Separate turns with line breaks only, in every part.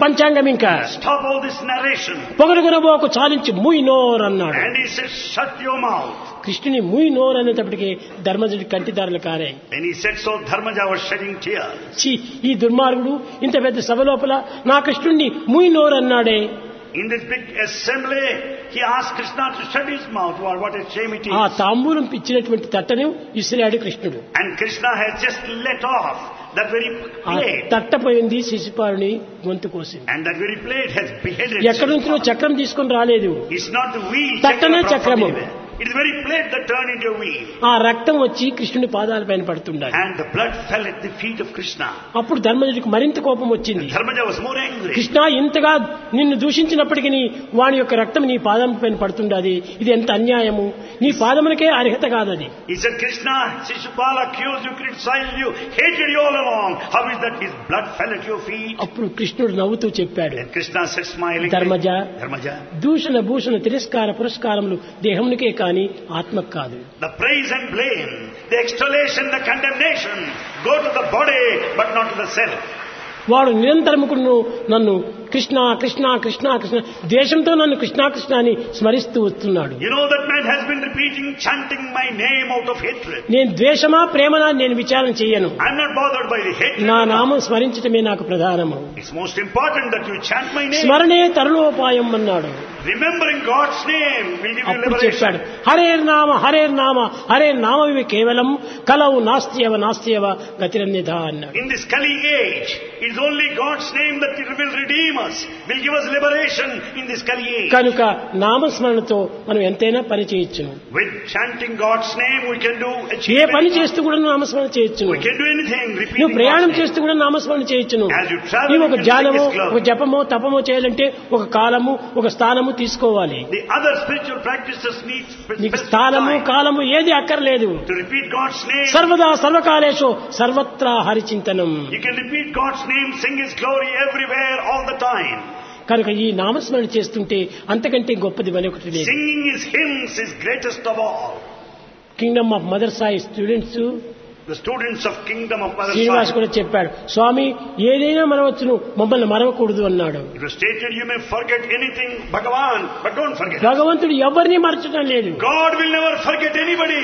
పంచాంగం ఇంకా
Stop all this narration.
పొగడుగునబోకు చాలించి ముయ్ నోర్ అన్నాడు
And he said, shut your mouth.
కృష్ణుని ముయ్ నోర్ అనేటప్పటికి ధర్మజుడి కంటిదారులు కారాయి
When he said so, Dharmaja was shedding tears.
ఛీ ఈ దుర్మార్గుడు ఇంత పెద్ద సభ లోపల నా కృష్ణుణ్ణి ముయ్ నోర్ అన్నాడే
In this big assembly, he asked Krishna to shut his mouth. What what a shame it
ఆ
is.
తాంబూలం ఇచ్చినటువంటి తట్టను విసిరాడు కృష్ణుడు
And Krishna has just let off that very
ఆ
plate.
తట్టపోయింది శిశుపాలుని గొంతు కోసింది
And that very plate has beheaded.
ఎక్కడి నుంచో చక్రం తీసుకొని రాలేదు
It's not the wheel.
తట్టనే
chakra from
చక్రము.
anywhere. It is the very plate that turned into a wheel.
ఆ రక్తం వచ్చి కృష్ణుని పాదాల పైన పడుతుండాలి
And the blood fell at the feet of Krishna.
అప్పుడు ధర్మజుడికి మరింత కోపం వచ్చింది
Dharmaja was more angry.
Krishna ఇంతగా నిన్ను దూషించినప్పటికీ వాని యొక్క రక్తం నీ పాదం పైన పడుతుండది ఇది ఎంత అన్యాయము నీ పాదములకే అర్హత కాదది
He said, Krishna, Shishupala accused you, criticized you, hated you all along. How is that his blood fell at your feet?
అప్పుడు కృష్ణుడు నవ్వుతూ చెప్పాడు
And Krishna said, smiling,
Dharmaja
Dharmaja,
దూషణ భూషణ తిరస్కార పురస్కారములు దేహమునికే కాని ఆత్మకు కాదు
the praise and blame, the extolation, the condemnation go to the body, but not to the self.
వాడు నిరంతరము కూడా నన్ను కృష్ణ కృష్ణ కృష్ణ కృష్ణ దేశంతో నన్ను కృష్ణ కృష్ణ అని స్మరిస్తూ వస్తున్నాడు
You know that man has been repeating, chanting my name out of hatred.
నేను ద్వేషమా ప్రేమనా నేను విచారణ చెయ్యను
I'm not bothered by the hatred.
నా నామం స్మరించటమే నాకు ప్రధానము
It's most important that you chant my name.
స్మరణే తరుణోపాయం అన్నాడు
Remembering God's name will give you
అప్పుడు చెప్పాడు
liberation.
హరే నామ హరే నామ హరే నామవి కేవలం కలవు నాస్తియవ నాస్తియవ గతిరన్యధ అన్నాడు
In this Kali age, it's only God's name that will redeem us, will give us liberation in this Kali age.
కనుక నామస్మరణతో మనం ఎంతైనా పని చేయొచ్చును
With chanting God's name, we can do
A
achieve
పని
anything.
చేస్తూ కూడా నామస్మరణ చేయొచ్చును
We can do anything,
నువ్వు
repeating
ప్రయాణం
God's name.
చేస్తూ కూడా నామస్మరణ చేయొచ్చును
As you travel,
నీవు
you
ఒక
can
ధ్యానము
sing His glory.
ఒక జపమో తపమో చేయాలంటే ఒక కాలము ఒక స్థానము తీసుకోవాలి
The other spiritual practices need spe-
నీకు
specific
స్థానము
time
కాలము ఏది అక్కర్లేదు
to repeat God's name.
సర్వదా సర్వకాలేషు సర్వత్రా హరిచింతనం
You can repeat God's name, sing His glory everywhere, all the time.
కనుక ఈ నామస్మరణ చేస్తుంటే అంతకంటే గొప్పది మరొకటి లేదు
Singing His hymns is greatest of all.
Kingdom of Mother Sai students
The students of Kingdom of Mother
Srinivas
Sai.
కూడా చెప్పాడు స్వామి ఏదైనా మరవచ్చును మమ్మల్ని మరవకూడదు అన్నాడు
It was stated you may forget anything, Bhagavan, but don't forget.
భగవంతుడు ఎవరిని మరచడం లేదు
God will never forget anybody.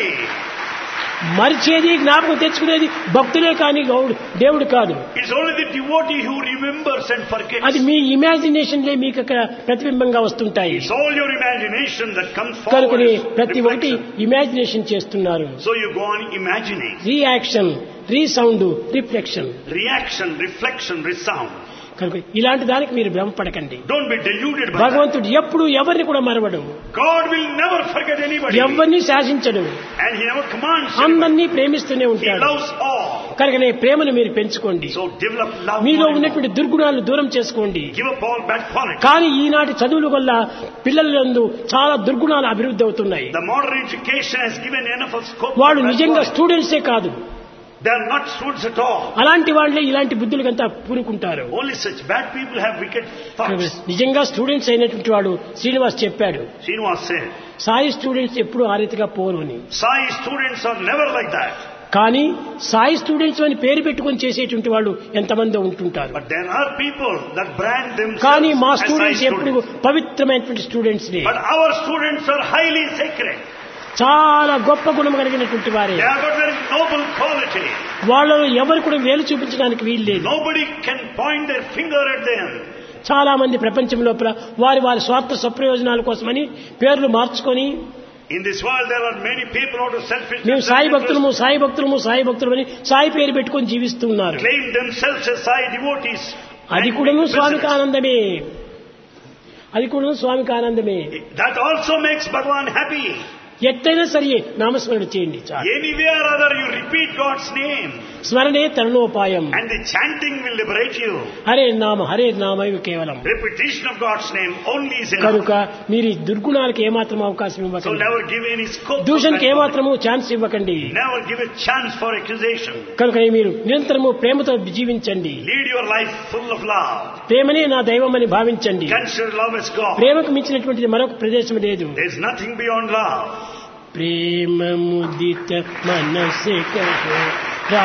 మరిచేది జ్ఞాపకం తెచ్చుకునేది భక్తులే కానీ గౌడు దేవుడు కాదు
It's only the devotee who remembers and forgets.
అది మీ ఇమాజినేషన్లే మీకు అక్కడ ప్రతిబింబంగా వస్తుంటాయి
It's all your imagination that comes forward.
కనుకని
as
ప్రతి ఒక్కటి
reflection.
ఇమాజినేషన్ చేస్తున్నారు
So you go on imagining.
Reaction resound reflection
Reaction, reflection, resound.
కనుక ఇలాంటి దానికి మీరు భ్రమపడకండి
Don't be deluded by that.
భగవంతుడు ఎప్పుడు ఎవరిని కూడా మరవడు
God will never forget anybody.
ఎవరిని శాసించడు
And He never commands anybody.
అందరినీ ప్రేమిస్తూనే
He
ఉంటాడు
loves all.
కనుక నీ ప్రేమను మీరు పెంచుకోండి
So develop love.
మీలో
more and more.
ఉన్నటువంటి దుర్గుణాలను దూరం చేసుకోండి
Give up all bad qualities.
కానీ ఈనాటి చదువుల వల్ల పిల్లలందు చాలా దుర్గుణాలు అభివృద్ధి అవుతున్నాయి
The modern education has given enough of scope. for
వాళ్ళు
bad
నిజంగా
qualities.
స్టూడెంట్సే కాదు
They are not students at all.
అలాంటి వాళ్ళే ఇలాంటి బుద్ధులకంతా పూనుకుంటారు
Only such bad people have wicked thoughts.
నిజంగా స్టూడెంట్స్ అయినటువంటి వాడు శ్రీనివాస్ చెప్పాడు
Srinivas said,
సాయి స్టూడెంట్స్ ఎప్పుడు ఆ రీతిగా పోరు అని
Sai students are never like that.
కానీ సాయి స్టూడెంట్స్ అని పేరు పెట్టుకొని చేసేటువంటి వాళ్ళు ఎంతమంది ఉంటుంటారు
But there are people that brand
కానీ
themselves
మా
as Sai
స్టూడెంట్స్ ఎప్పుడు
students.
పవిత్రమైనటువంటి students
But our students are highly sacred.
చాలా గొప్ప గుణం కలిగినటువంటి వారే
They have got very noble quality.
వాళ్ళలో ఎవరు కూడా వేలు చూపించడానికి వీలు లేదు
Nobody can point their finger at them.
చాలా మంది ప్రపంచం లోపల వారి వారి స్వార్థ స్వప్రయోజనాల కోసమని పేర్లు మార్చుకొని
In this world, there are many people out of selfish
మేము సాయి భక్తులము సాయి భక్తులము సాయి భక్తులమని సాయి పేరు పెట్టుకొని జీవిస్తూ ఉన్నారు
claim themselves as Sai devotees.
అది
and
కూడాను
make
స్వామికి
business.
ఆనందమే అది కూడాను స్వామికి ఆనందమే
That also makes Bhagavan happy.
ఎట్టయినా సరే నామస్మరణ చేయండి చాలు
Anyway or other, you repeat God's name,
స్మరణే తరుణోపాయం
and the chanting will liberate you.
Hare నామ హరే నామ ఇవి కేవలం
Repetition of God's name only is enough.
కనుక మీరు ఈ దుర్గుణాలకు ఏమాత్రం అవకాశం
So
ఇవ్వకండి
never give any scope. for
దూషణకి
bad
ఏమాత్రము ఛాన్స్ ఇవ్వకండి
quality. Never give a chance for accusation.
కనుక మీరు నిరంతరము ప్రేమతో జీవించండి
Lead your life full of love.
ప్రేమనే నా దైవమని భావించండి
Consider love as God.
ప్రేమకు మించినటువంటిది మరొక ప్రదేశం లేదు
There is nothing beyond love.
ప్రేమ ముదిత మనసే కహో